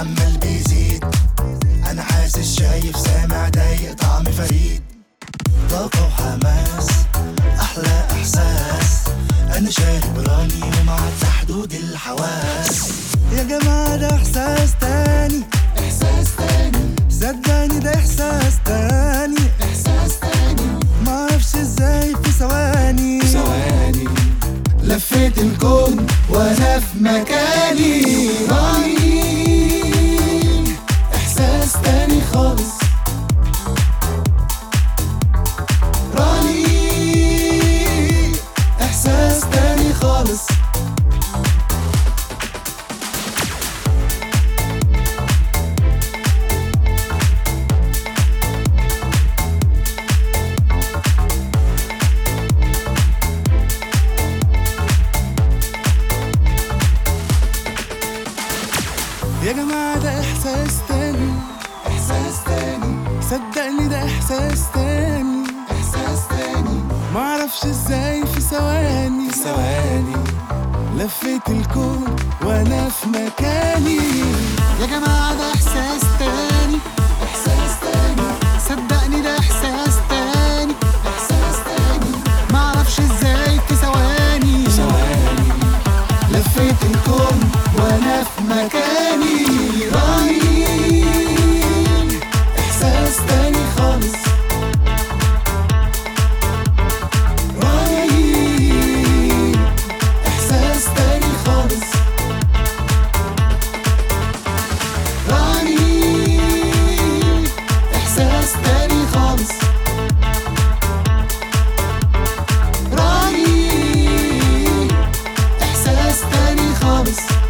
عمال بيزيد انا حاسس شايف سامع ضايق طعم فريد طاقة وحماس احلى احساس انا شارب راني ومعدى حدود الحواس يا جماعة ده احساس تاني احساس تاني صدقني ده احساس تاني احساس تاني معرفش ازاي في ثواني ثواني لفيت الكون وانا في مكاني رهيب احساس تاني خالص رهيب احساس تاني خالص يا جماعة ده احساس تاني احساس تاني صدقني ده احساس تاني احساس تاني معرفش ازاي في ثواني ثواني لفيت الكون وانا في مكاني يا جماعة ده إحساس تاني احساس تاني صدقني ده إحساس تاني احساس تاني معرفش إزاي في ثواني ثواني لفيت الكون وانا في مكاني رهيب احساس تاني خالص رهيب احساس تاني خالص رهيب احساس تاني خالص رهيب احساس تاني خالص